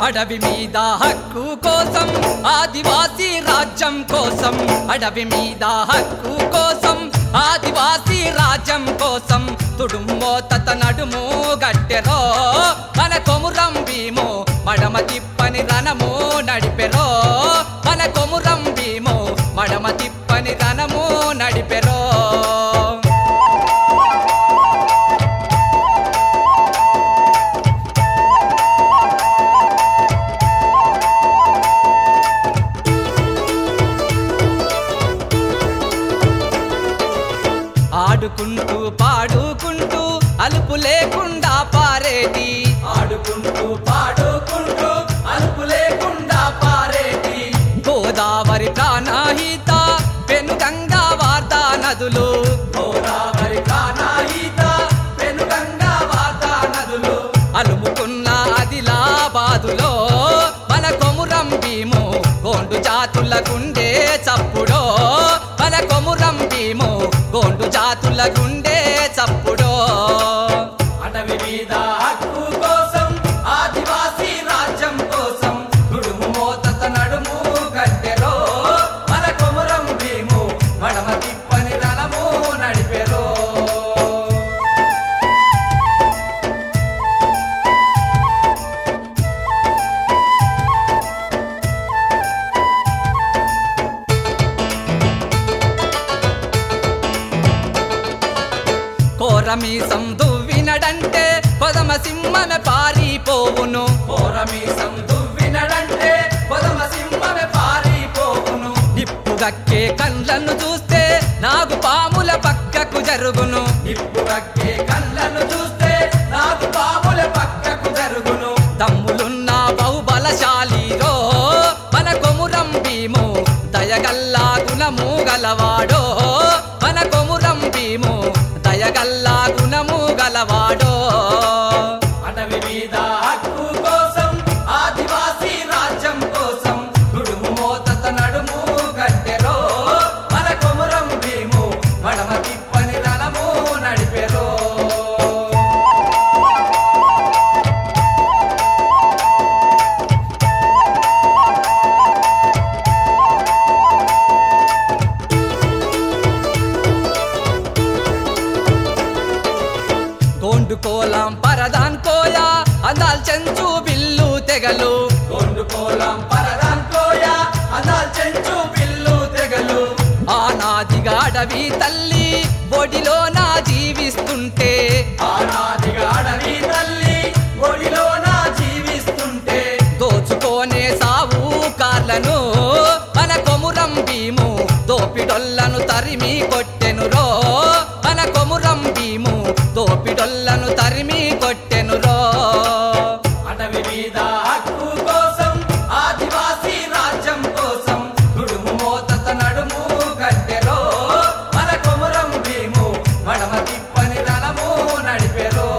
అడవి మీద హక్కు కోసం ఆదివాసీ రాజ్యం కోసం అడవి మీద హక్కు కోసం ఆదివాసీ రాజ్యం కోసం తుడుమ్మో తత నడుము గట్టెరో మన కొమురం భీము మడమ తిప్పని రణము నడిపెరో మన కొమురం భీము మడమ తిప్పని రణము నడిపెరో ఆడుకుంటూ పాడుకుంటూ అలుపు లేకుండా పారేటి ఆడుకుంటూ పాడుకుంటూ అలుపు లేకుండా పారేటి గోదావరి ప్రాణాహిత పెనుగంగా వార్తా నదులు గోదావరి ప్రాణాహిత పెనుగంగా వార్తా నదులు అలుముకున్న ఆదిలాబాదులో మన కొమురం భీము గోండు జాతుల గుండె చప్పుడో మన కొమురం భీము గోండు జాతుల గుండె చప్పుడో అటవి మీద హక్కు కోసం ఆదివాసీ రాజ్యం కోసం గుడుము మోతత నడుము గట్టెరో మన కొమురం భీము మడమ తిప్పని రణము నడిపెరో కోరమీసం దువ్వినడంటే పదమ సింహమే పారిపోవును కోరమీసం దువ్వినడంటే పదమ సింహమే పారిపోవును నిప్పు గక్కే కళ్ళను చూస్తే నాగు పాముల పక్కకు జరుగును నిప్పు గక్కే కళ్ళను చూస్తే నాగు పాముల పక్కకు జరుగును తమ్ములున్న బహుబలశాలిరో మన కొమురం భీము దయగల్లా గుణము గలవాడో మన కొమురం భీము దయగల్లా గుణము గలవాడో అటవి మీద హక్కు కోసం ఆదివాసీ రాజ్యం కోసం గుడుము మోతత నడుము గట్టెరో మన కొమురం భీము మడమ తిప్పని రణము నడిపెరో గోండు కోలం పరదాన్ కోయ అందాల్ చెంచు బిల్లు తెగలు గోండు కోలం పరదాన్ కోయ అందాల్ చెంచు బిల్లు తెగలు ఆనాదిగా అడవి తల్లి బొడిలో నా జీవిస్తుంటే ఆనాదిగా అడవి తల్లి బొడిలో నా జీవిస్తుంటే దోచుకోనే సావు కార్లను మన కొమురం భీము దోపిడొల్లను తరిమి కొట్టెనురో మన కొమురం భీము దోపిడొల్లను తరిమి కొట్టెనురో అటవి మీద హక్కు కోసం ఆదివాసీ రాజ్యం కోసం గుడుము మోతత నడుము గట్టెరో మన కొమురం భీము మడమ తిప్పని రణము నడిపెరో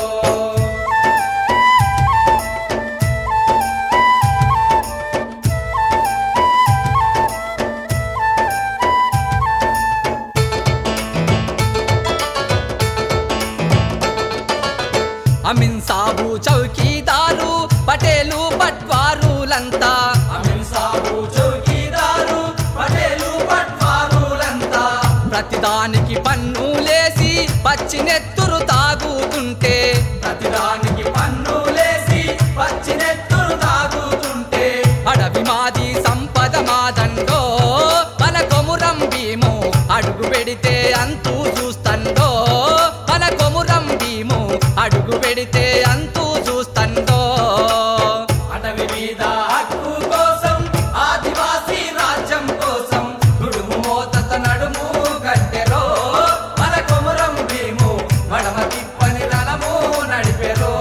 అమిన్ సాబు చౌకీదారు పటేలు పట్వారులంతా అమిన్ సాబు చౌకీదారు పటేలు పట్వారులంతా ప్రతిదానికి పన్నులేసి పచ్చి నెత్తురు తాగుతుంటే ప్రతిదానికి పన్నులేసి పచ్చి నెత్తురు తాగుతుంటే అడవి మాది సంపద మాదండో మన కొమురం భీము అడుగు పెడితే అంతూ చూస్తండో మన కొమురం భీము అడుగు పెడితే అంతూ చూస్తండో అటవి మీద హక్కు కోసం ఆదివాసీ రాజ్యం కోసం గుడుము మోతత నడుము గట్టెరో మన కొమురం భీము మడమ తిప్పని రణము నడిపెరో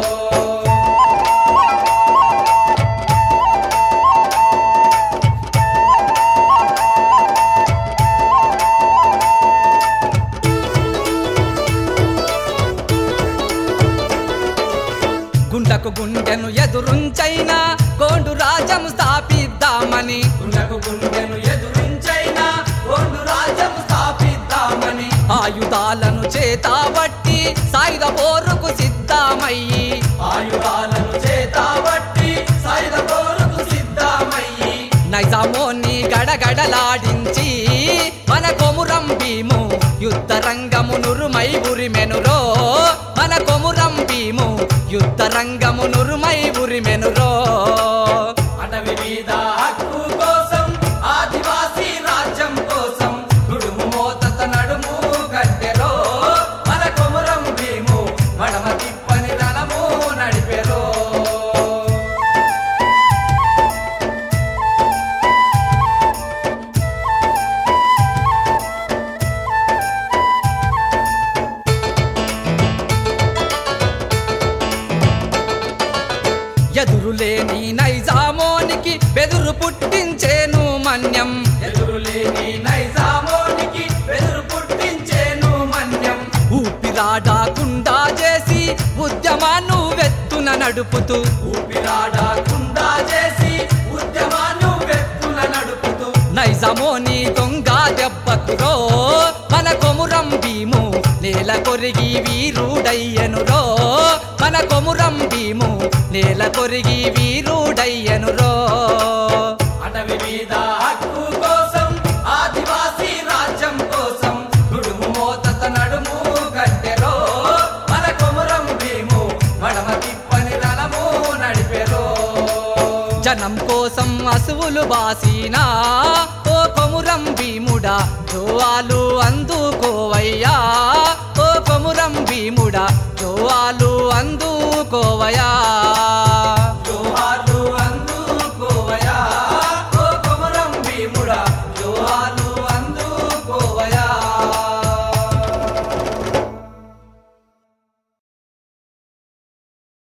గుండకు గుండెను ఎదురుంచైనా గోండు రాజ్యం స్థాపిద్దామని గుండకు గుండెను ఎదురుంచైనా గోండు రాజ్యం స్థాపిద్దామని ఆయుధాలను చేతాబట్టి సాయుధ పోరుకు సిద్ధమయ్యి ఆయుధాలను చేతాబట్టి నైజామోని గడగడలాడించి మన కొమురం భీము యుద్ధ రంగము నురుమై ఉరిమెనురో మన కొమురం భీము యుద్ధ రంగము నురుమై ఉరిమెనురో అటవి మీద హక్కు కోసం ఆదివాసీ రాజ్యం కోసం తుడుము మోతత నడుము గట్టెరో మన కొమురం భీము మడమ తిప్పని రణము నడిపెరో ఎదురులేని నైజామోనికి బెదురు పుట్టించేను మన్యం ఎదురులేని నైజామోనికి బెదురు పుట్టించేను మన్యం ఊపిరాడకుండా చేసి ఉద్యమాన్ని వెత్తున నడుపుతూ ఊపిరాడకుండా చేసి ఉద్యమాన్ని వెత్తున నడుపుతూ నైజామోని దొంగ దెబ్బకురో మన కొమురం భీము నేల కొరిగి వీరుడయ్యనురో మన కొమురం భీము నేల కొరిగి వీరుడయ్యనురో అటవి మీద హక్కు కోసం ఆదివాసీ రాజ్యం కోసం తుడుము మోతత నడుము గట్టెరో మన కొమురం భీము మడమ తిప్పని రణము నడిపెరో జనం కోసం అసువులు బాసినా ఓ కొమురం భీముడా జోవాలు అందుకోవయ్యా ఓ కొమురం భీముడా జోవాలు అందుకోవయా జోహాలు అందుకోవయా ఓ కొమురం భీముడా